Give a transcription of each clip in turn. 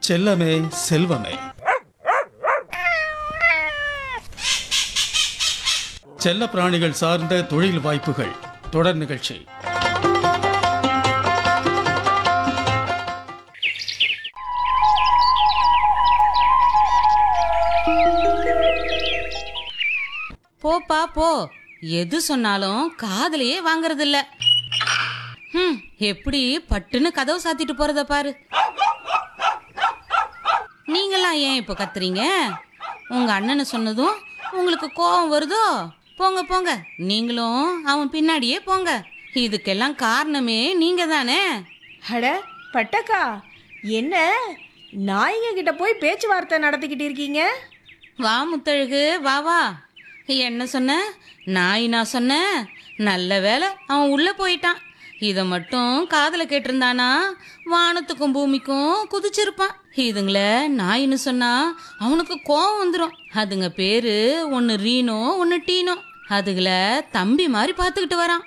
செல்லமே செல்வமே செல்ல பிராணிகள் சார்ந்த தொழில் வாய்ப்புகள் தொடர் நிகழ்ச்சி போப்பா போ எது சொன்னாலும் காதுலயே வாங்குறதில்ல ஹம் எப்படி பட்டுன்னு கதவு சாத்திட்டு போறத பாரு நீங்களாம் ஏன் இப்போ கத்துறீங்க உங்க அண்ணனை சொன்னதும் உங்களுக்கு கோபம் வருதோ போங்க போங்க நீங்களும் அவன் பின்னாடியே போங்க இதுக்கெல்லாம் காரணமே நீங்க தானே அட பட்டக்கா என்ன நாய்ங்க கிட்ட போய் பேச்சுவார்த்தை நடத்திக்கிட்டு இருக்கீங்க வா முத்தழகு வா வா என்ன சொன்ன நாய் நான் சொன்னேன் நல்ல வேலை அவன் உள்ள போயிட்டான் இதை மட்டும் காதில் கேட்டிருந்தானா வானத்துக்கும் பூமிக்கும் குதிச்சிருப்பான் இதுங்கள நாயின்னு சொன்னா அவனுக்கு கோவம் வந்துடும் அதுங்க பேரு ஒன்று ரீனோ ஒன்று டீனோ அதுகளை தம்பி மாதிரி பார்த்துக்கிட்டு வரான்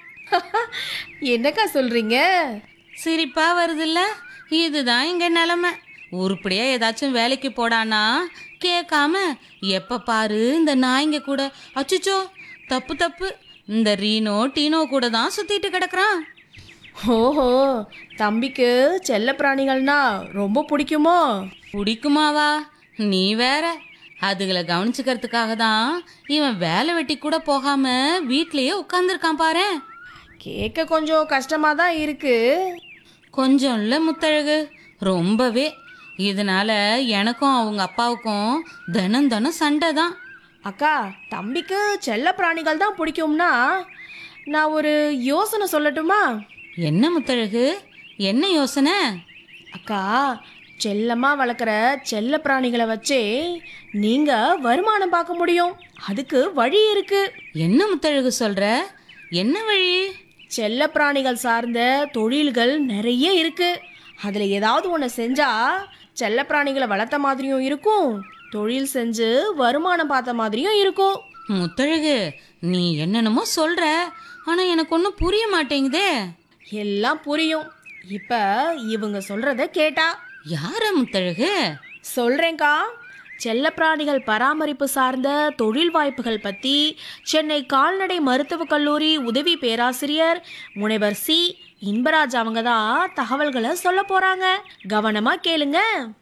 என்னக்கா சொல்றீங்க சிரிப்பா வருதுல்ல இதுதான் இங்க நிலைமை உருப்படியா ஏதாச்சும் வேலைக்கு போடானா கேட்காம எப்ப பாரு இந்த நாய்ங்க கூட அச்சுச்சோ தப்பு தப்பு இந்த ரீனோ டீனோ கூட தான் சுத்திட்டு கிடக்குறான் ஓஹோ தம்பிக்கு செல்ல பிராணிகள்னா ரொம்ப பிடிக்குமோ பிடிக்குமாவா நீ வேற அதுகளை கவனிச்சுக்கிறதுக்காக தான் இவன் வேலை வெட்டி கூட போகாம வீட்லயே உட்காந்துருக்கான் பாரேன் கேட்க கொஞ்சம் கஷ்டமா தான் இருக்கு கொஞ்சம் இல்லை முத்தழகு ரொம்பவே இதனால எனக்கும் அவங்க அப்பாவுக்கும் தினம் தினம் சண்டை தான் அக்கா தம்பிக்கு செல்ல பிராணிகள் தான் பிடிக்கும்னா நான் ஒரு யோசனை சொல்லட்டுமா என்ன முத்தழகு என்ன யோசனை அக்கா செல்லமா வளர்க்குற செல்ல பிராணிகளை வச்சே நீங்க வருமானம் பார்க்க முடியும் அதுக்கு வழி இருக்கு என்ன முத்தழகு சொல்ற என்ன வழி செல்ல பிராணிகள் சார்ந்த தொழில்கள் நிறைய இருக்கு அதுல ஏதாவது ஒன்று செஞ்சா செல்ல பிராணிகளை வளர்த்த மாதிரியும் இருக்கும் தொழில் செஞ்சு வருமானம் பார்த்த மாதிரியும் இருக்கும் முத்தழகு நீ என்னென்னமோ சொல்ற ஆனா எனக்கு ஒன்றும் புரிய மாட்டேங்குதே எல்லாம் புரியும் இப்ப இவங்க சொல்றத கேட்டா யார முத்தழகு சொல்றேன்க்கா செல்லப்பிராணிகள் பராமரிப்பு சார்ந்த தொழில் வாய்ப்புகள் பத்தி சென்னை கால்நடை மருத்துவக் கல்லூரி உதவி பேராசிரியர் முனைவர் சி இன்பராஜ் அவங்க தான் தகவல்களை சொல்ல போறாங்க கவனமா கேளுங்க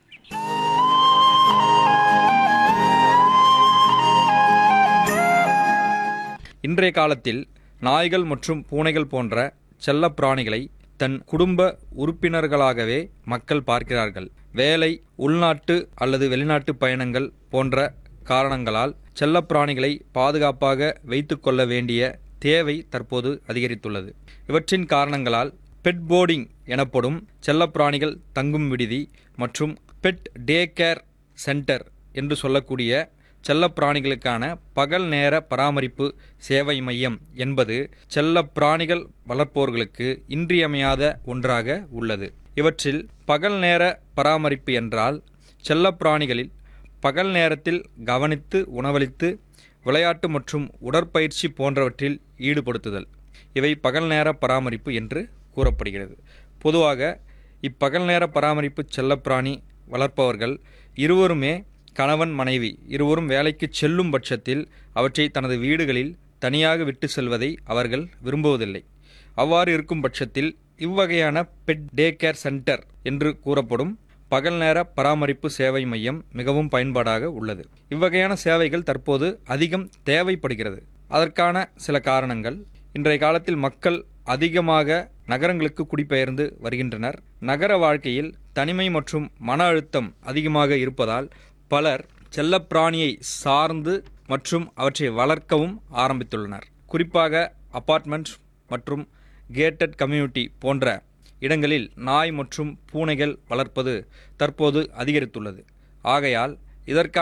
இன்றைய காலத்தில் நாய்கள் மற்றும் பூனைகள் போன்ற செல்லப் பிராணிகளை தன் குடும்ப உறுப்பினர்களாகவே மக்கள் பார்க்கிறார்கள் வேலை உள்நாட்டு அல்லது வெளிநாட்டு பயணங்கள் போன்ற காரணங்களால் செல்லப் பிராணிகளை பாதுகாப்பாக வைத்துக்கொள்ள வேண்டிய தேவை தற்போது அதிகரித்துள்ளது இவற்றின் காரணங்களால் பெட் போர்டிங் எனப்படும் செல்லப்பிராணிகள் தங்கும் விடுதி மற்றும் பெட் டே கேர் சென்டர் என்று சொல்லக்கூடிய செல்லப்பிராணிகளுக்கான பகல் நேர பராமரிப்பு சேவை மையம் என்பது செல்லப்பிராணிகள் வளர்ப்போர்களுக்கு இன்றியமையாத ஒன்றாக உள்ளது இவற்றில் பகல் நேர பராமரிப்பு என்றால் செல்லப்பிராணிகளில் பகல் நேரத்தில் கவனித்து உணவளித்து விளையாட்டு மற்றும் உடற்பயிற்சி போன்றவற்றில் ஈடுபடுத்துதல் இவை பகல் நேர பராமரிப்பு என்று கூறப்படுகிறது பொதுவாக இப்பகல் நேர பராமரிப்பு செல்லப்பிராணி வளர்ப்பவர்கள் இருவருமே கணவன் மனைவி இருவரும் வேலைக்கு செல்லும் பட்சத்தில் அவற்றை தனது வீடுகளில் தனியாக விட்டு செல்வதை அவர்கள் விரும்புவதில்லை அவ்வாறு இருக்கும் பட்சத்தில் இவ்வகையான பெட் டே கேர் சென்டர் என்று கூறப்படும் பகல் நேர பராமரிப்பு சேவை மையம் மிகவும் பயன்பாடாக உள்ளது இவ்வகையான சேவைகள் தற்போது அதிகம் தேவைப்படுகிறது அதற்கான சில காரணங்கள் இன்றைய காலத்தில் மக்கள் அதிகமாக நகரங்களுக்கு குடிபெயர்ந்து வருகின்றனர் நகர வாழ்க்கையில் தனிமை மற்றும் மன அழுத்தம் அதிகமாக இருப்பதால் பலர் செல்லப்பிராணியை சார்ந்து மற்றும் அவற்றை வளர்க்கவும் ஆரம்பித்துள்ளனர் குறிப்பாக அபார்ட்மெண்ட் மற்றும் கேட்டட் கம்யூனிட்டி போன்ற இடங்களில் நாய் மற்றும் பூனைகள் வளர்ப்பது தற்போது அதிகரித்துள்ளது ஆகையால் இதற்கான